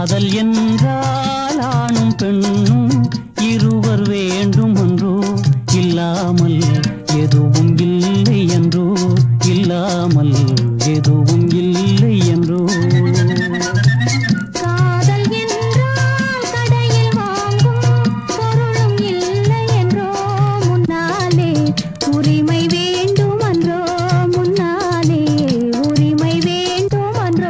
காதல் என்றால் ஆணும் பெண்ணும் இருவர் வேண்டும் என்றோ இல்லாமல் எதுவும் இல்லை என்றோ இல்லாமல் எதுவும் இல்லை என்றோ காதல் என்றால் கடையில் வாங்கும் பொருளும் இல்லை என்றோ முன்னாலே உரிமை வேண்டும் என்றோ முன்னாலே உரிமை வேண்டும் என்றோ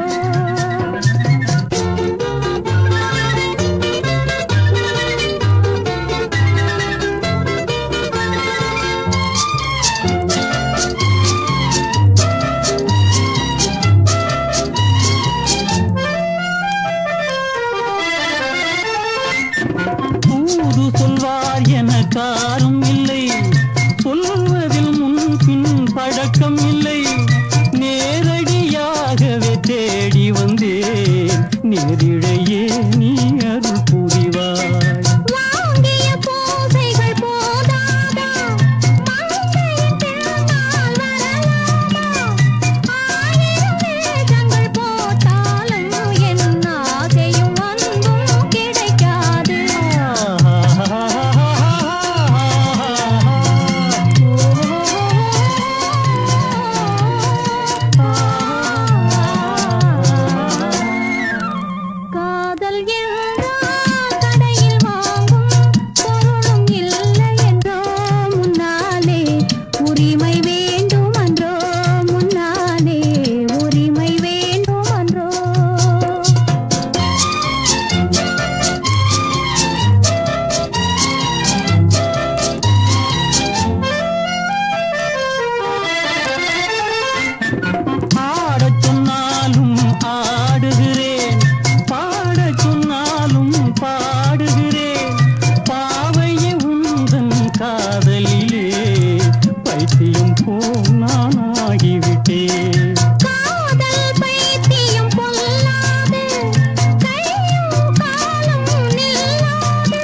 தூது சொல்வார் என காரும் இல்லை சொல்வதில் முன்பின் பழக்கம் இல்லை நேரடியாகவே தேடி வந்தேன் நேரிழையே நீ அருள் புரிவாய் வாங்கிய பூசைகள் போதாதா மங்கையின் திருநாள் வரலாமா ஆயிரம் வேஷங்கள் போட்டாலும் என் ஆசையும் அன்பும் கிடைக்காது காதல் என்றால் கடையில் வாங்கும் பொருளும் இல்லை என்றோ முன்னாலே உரிமை வேண்டும் என்றோ முன்னாலே உரிமை வேண்டும் என்றோ ஆடச் சொன்னாலும் ஆடுகிறேன் பாடச் சொன்னாலும் பாடுகிறேன் பாவையே உந்தன் காதலிலே பைத்தியம் போல் நான் ஆகிவிட்டேன் காதல் பைத்தியம் பொல்லாது கையும் காலும் நில்லாது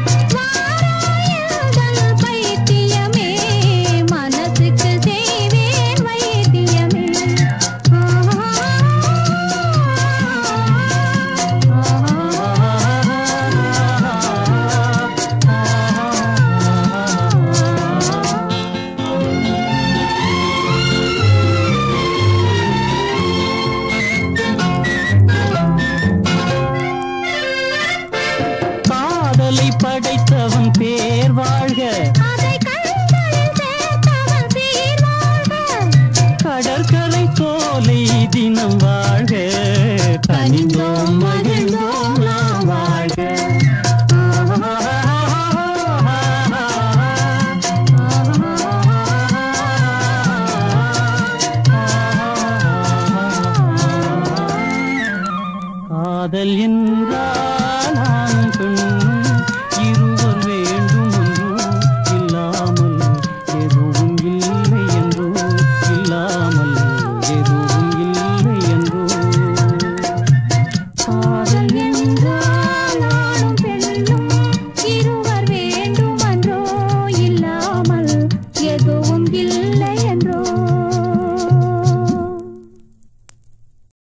வாராயதல் பைத்தியமே மனசுக்கு செய்வேன் வைத்தியமே காதலை படைத்தவன் பேர் வாழ்க அதை கண்களில் சேர்த்தவன் சீர் வாழ்க கடற்கரை சோலை தினம் வாழ்க கனிந்தோம் மகிழ்ந்தோம் நாம் வாழ்க காதல் என்ற